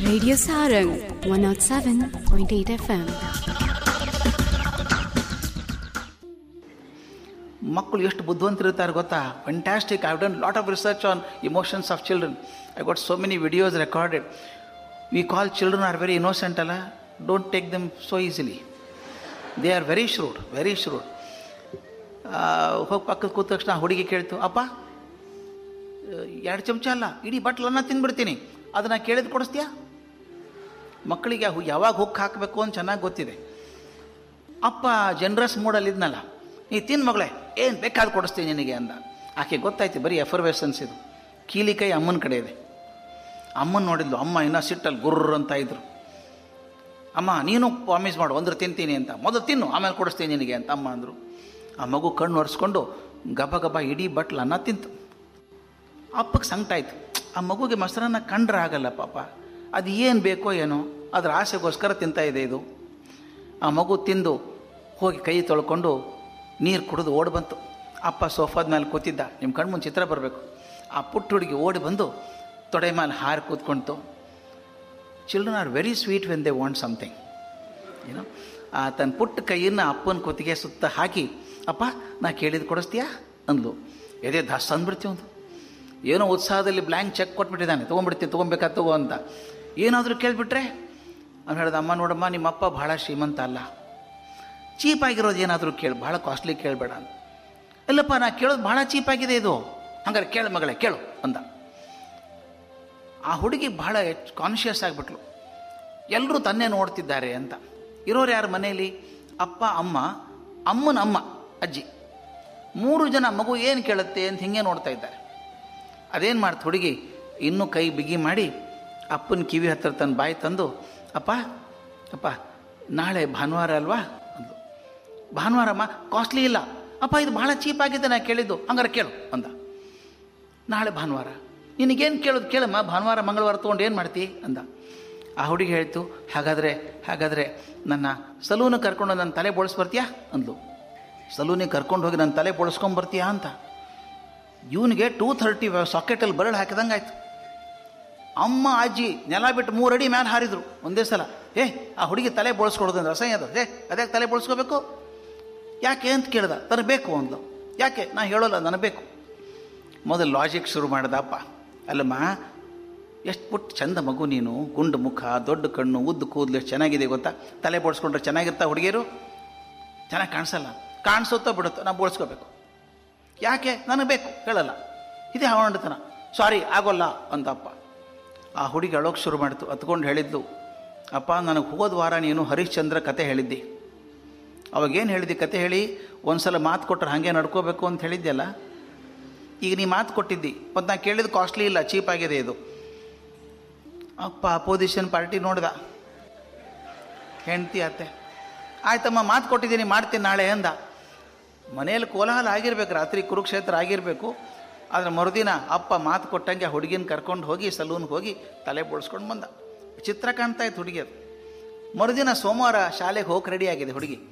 Radio Sarang 107.8 FM. ಮಕ್ಕಳು ಎಷ್ಟು ಬುದ್ಧಿವಂತರಿರ್ತಾರೆ ಗೊತ್ತಾ fantastic I done lot of research on emotions of children I got so many videos recorded we call children are very innocent ಅಲ್ಲ don't take them so easily they are very shrewd very shrewd ಹೋಗಿ ಪಕ್ಕದ ಕೂತ ತಕ್ಷಣ ಹುಡುಗಿ ಕೇಳ್ತು ಅಪ್ಪ ಎರಡು ಚಮಚ ಅಲ್ಲ ಇಡೀ ಬಟ್ಲನ್ನ ತಿಂದ್ಬಿಡ್ತೀನಿ ಅದನ್ನು ಕೇಳಿದ್ ಕೊಡಿಸ್ತೀಯಾ ಮಕ್ಕಳಿಗೆ ಹು- ಯಾವಾಗ ಹುಕ್ ಹಾಕಬೇಕು ಅಂತ ಚೆನ್ನಾಗಿ ಗೊತ್ತಿದೆ ಅಪ್ಪ ಜನರಸ್ ಮೂಡಲ್ಲಿದ್ನಲ್ಲ ನೀ ತಿನ್ ಮಗಳೇ ಏನು ಬೇಕಾದ್ರೆ ಕೊಡಿಸ್ತೀನಿ ನಿನಗೆ ಅಂದ ಆಕೆ ಗೊತ್ತಾಯ್ತು ಬರೀ ಎಫರ್ವೇಸನ್ಸ್ ಇದು ಕೀಲಿ ಕೈ ಅಮ್ಮನ ಕಡೆ ಇದೆ ಅಮ್ಮನ ನೋಡಿದ್ಲು ಅಮ್ಮ ಇನ್ನೂ ಸಿಟ್ಟಲ್ಲಿ ಗುರ್ರ ಅಂತ ಇದ್ರು ಅಮ್ಮ ನೀನು ಪ್ರಾಮಿಸ್ ಮಾಡು ಅಂದ್ರೆ ತಿಂತೀನಿ ಅಂತ ಮೊದಲು ತಿನ್ನು ಆಮೇಲೆ ಕೊಡಿಸ್ತೀನಿ ನಿನಗೆ ಅಂತ ಅಮ್ಮ ಅಂದರು ಆ ಮಗು ಕಣ್ಣು ಒರೆಸ್ಕೊಂಡು ಗಬ ಗಬ ಇಡೀ ಬಟ್ಲು ಅನ್ನ ತಿಂತು ಅಪ್ಪಗೆ ಸಂಕಟ ಆಯ್ತು ಆ ಮಗುಗೆ ಮೊಸರನ್ನ ಕಂಡ್ರೆ ಆಗಲ್ಲ ಪಾಪ ಅದು ಏನು ಬೇಕೋ ಏನೋ ಅದ್ರ ಆಸೆಗೋಸ್ಕರ ತಿಂತಾ ಇದೆ ಇದು ಆ ಮಗು ತಿಂದು ಹೋಗಿ ಕೈ ತೊಳ್ಕೊಂಡು ನೀರು ಕುಡಿದು ಓಡಿ ಬಂತು ಅಪ್ಪ ಸೋಫಾದ ಮೇಲೆ ಕೂತಿದ್ದ ನಿಮ್ಮ ಕಣ್ಮುಂದೆ ಚಿತ್ರ ಬರಬೇಕು ಆ ಪುಟ್ಟ ಹುಡುಗಿ ಓಡಿ ಬಂದು ತೊಡೆ ಮೇಲೆ ಹಾರಿ ಕೂತ್ಕೊಂತು children are very sweet when they want something ಏನೋ ಆ ತನ್ನ ಪುಟ್ಟ ಕೈಯನ್ನು ಅಪ್ಪನ ಕುತ್ತಿಗೆ ಸುತ್ತ ಹಾಕಿ ಅಪ್ಪ ನಾ ಕೇಳಿದ್ದು ಕೊಡಿಸ್ತೀಯಾ ಅಂದ್ಲು ಎದೆ ದಾಸ್ ಅಂದ್ಬಿಡ್ತೀವಿ ಒಂದು ಏನೋ ಉತ್ಸಾಹದಲ್ಲಿ ಬ್ಲ್ಯಾಂಕ್ ಚೆಕ್ ಕೊಟ್ಬಿಟ್ಟಿದ್ದಾನೆ ತೊಗೊಂಡ್ಬಿಡ್ತೀನಿ ತೊಗೊಬೇಕಾ ತಗೋ ಅಂತ ಏನಾದರೂ ಕೇಳಿಬಿಟ್ರೆ ಅವ್ನು ಹೇಳ್ದ ಅಮ್ಮ ನೋಡಮ್ಮ ನಿಮ್ಮಪ್ಪ ಭಾಳ ಶ್ರೀಮಂತ ಅಲ್ಲ ಚೀಪಾಗಿರೋದು ಏನಾದರೂ ಕೇಳು ಭಾಳ ಕಾಸ್ಟ್ಲಿ ಕೇಳಬೇಡ ಅಂತ ಇಲ್ಲಪ್ಪ ನಾ ಕೇಳೋದು ಭಾಳ ಚೀಪಾಗಿದೆ ಇದು ಹಂಗಾರೆ ಕೇಳು ಮಗಳೇ ಕೇಳು ಅಂದ ಆ ಹುಡುಗಿ ಬಹಳ ಕಾನ್ಷಿಯಸ್ ಆಗಿಬಿಟ್ಲು ಎಲ್ಲರೂ ತನ್ನೇ ನೋಡ್ತಿದ್ದಾರೆ ಅಂತ ಇರೋರು ಯಾರು ಮನೆಯಲ್ಲಿ ಅಪ್ಪ ಅಮ್ಮ ಅಮ್ಮನ ಅಮ್ಮ ಅಜ್ಜಿ ಮೂರು ಜನ ಮಗು ಏನು ಕೇಳುತ್ತೆ ಅಂತ ಹಿಂಗೆ ನೋಡ್ತಾ ಇದ್ದಾರೆ ಅದೇನು ಮಾಡ್ತು ಹುಡುಗಿ ಇನ್ನೂ ಕೈ ಬಿಗಿ ಮಾಡಿ ಅಪ್ಪನ ಕಿವಿ ಹತ್ತಿರ ತನ್ನ ಬಾಯಿ ತಂದು ಅಪ್ಪ ಅಪ್ಪ ನಾಳೆ ಭಾನುವಾರ ಅಲ್ವಾ ಅಂದು ಭಾನುವಾರಮ್ಮ ಕಾಸ್ಟ್ಲಿ ಇಲ್ಲ ಅಪ್ಪ ಇದು ಭಾಳ ಚೀಪ್ ಆಗಿದೆ ನಾ ಕೇಳಿದ್ದು ಹಂಗಾರೆ ಕೇಳು ಅಂದ ನಾಳೆ ಭಾನುವಾರ ನಿನಗೇನು ಕೇಳೋದು ಕೇಳಮ್ಮ ಭಾನುವಾರ ಮಂಗಳವಾರ ತೊಗೊಂಡು ಏನು ಮಾಡ್ತಿ ಅಂದ ಆ ಹುಡುಗಿ ಹೇಳ್ತು ಹಾಗಾದರೆ ಹಾಗಾದರೆ ನನ್ನ ಸಲೂನಿಗೆ ಕರ್ಕೊಂಡು ನನ್ನ ತಲೆ ಬೋಳಿಸ್ ಬರ್ತೀಯಾ ಅಂದ್ಲು ಸಲೂನಿಗೆ ಕರ್ಕೊಂಡು ಹೋಗಿ ನನ್ನ ತಲೆ ಬೋಳಿಸ್ಕೊಂಬರ್ತೀಯಾ ಅಂತ ಇವನಿಗೆ ಟೂ ಥರ್ಟಿ ಸಾಕೆಟಲ್ಲಿ ಬರಳು ಹಾಕಿದಂಗೆ ಆಯ್ತು ಅಮ್ಮ ಅಜ್ಜಿ ನೆಲ ಬಿಟ್ಟು ಮೂರು ಅಡಿ ಮೇಲೆ ಹಾರಿದ್ರು ಒಂದೇ ಸಲ ಏ ಆ ಹುಡುಗಿ ತಲೆ ಬೋಳಿಸ್ಕೊಡೋದಂದ್ರೆ ಅಸಹ್ಯ ಅದು ಏ ಅದೇ ತಲೆ ಬೋಳಿಸ್ಕೋಬೇಕು ಯಾಕೆ ಅಂತ ಕೇಳ್ದ ತನಗೆ ಬೇಕು ಅಂದ್ಲು ಯಾಕೆ ನಾ ಹೇಳೋಲ್ಲ ನನಗೆ ಬೇಕು ಮೊದಲು ಲಾಜಿಕ್ ಶುರು ಮಾಡ್ದ ಅಪ್ಪ ಅಲ್ಲಮ್ಮ ಎಷ್ಟು ಪುಟ್ಟ ಚಂದ ಮಗು ನೀನು ಗುಂಡು ಮುಖ ದೊಡ್ಡ ಕಣ್ಣು ಉದ್ದು ಕೂದಲು ಎಷ್ಟು ಚೆನ್ನಾಗಿದೆ ಗೊತ್ತಾ ತಲೆ ಬೋಡ್ಸ್ಕೊಂಡ್ರೆ ಚೆನ್ನಾಗಿರ್ತಾ ಹುಡುಗಿಯರು ಚೆನ್ನಾಗಿ ಕಾಣಿಸಲ್ಲ ಕಾಣಿಸುತ್ತೋ ಬಿಡುತ್ತೋ ನಾವು ಬೋಳ್ಸ್ಕೋಬೇಕು ಯಾಕೆ ನನಗೆ ಬೇಕು ಹೇಳಲ್ಲ ಇದೇ ಹವಣತನ ಸಾರಿ ಆಗೋಲ್ಲ ಅಂತ ಅಪ್ಪ ಆ ಹುಡುಗಿ ಅಳೋಕೆ ಶುರು ಮಾಡ್ತು ಹತ್ಕೊಂಡು ಹೇಳಿದ್ಲು ಅಪ್ಪ ನನಗೆ ಹೋದ ವಾರ ನೀನು ಹರಿಶ್ಚಂದ್ರ ಕತೆ ಹೇಳಿದ್ದಿ ಅವಾಗೇನು ಹೇಳಿದ್ದಿ ಕತೆ ಹೇಳಿ ಒಂದು ಸಲ ಮಾತು ಕೊಟ್ಟರೆ ಹಾಗೆ ನಡ್ಕೋಬೇಕು ಅಂತ ಹೇಳಿದ್ಯಲ್ಲ ಈಗ ನೀ ಮಾತು ಕೊಟ್ಟಿದ್ದಿ ಮತ್ತು ನಾ ಕೇಳಿದ ಕಾಸ್ಟ್ಲಿ ಇಲ್ಲ ಚೀಪ್ ಆಗಿದೆ ಇದು ಅಪ್ಪ ಅಪೋಸಿಷನ್ ಪಾರ್ಟಿ ನೋಡ್ದ ಹೆಂಡ್ತಿ ಅತ್ತೆ ಆಯ್ತಮ್ಮ ಮಾತು ಕೊಟ್ಟಿದ್ದೀನಿ ಮಾಡ್ತೀನಿ ನಾಳೆ ಅಂದ ಮನೇಲಿ ಕೋಲಾಹಲ ಆಗಿರ್ಬೇಕು ರಾತ್ರಿ ಕುರುಕ್ಷೇತ್ರ ಆಗಿರಬೇಕು ಆದರೆ ಮರುದಿನ ಅಪ್ಪ ಮಾತು ಕೊಟ್ಟಂಗೆ ಆ ಹುಡುಗಿನ ಕರ್ಕೊಂಡು ಹೋಗಿ ಸಲೂನ್ಗೆ ಹೋಗಿ ತಲೆ ಬೋಳ್ಸ್ಕೊಂಡು ಬಂದ ಚಿತ್ರ ಕಾಣ್ತಾ ಇತ್ತು ಹುಡುಗಿ ಅದು ಮರುದಿನ ಸೋಮವಾರ ಶಾಲೆಗೆ ಹೋಗಿ ರೆಡಿ ಆಗಿದೆ ಹುಡುಗಿ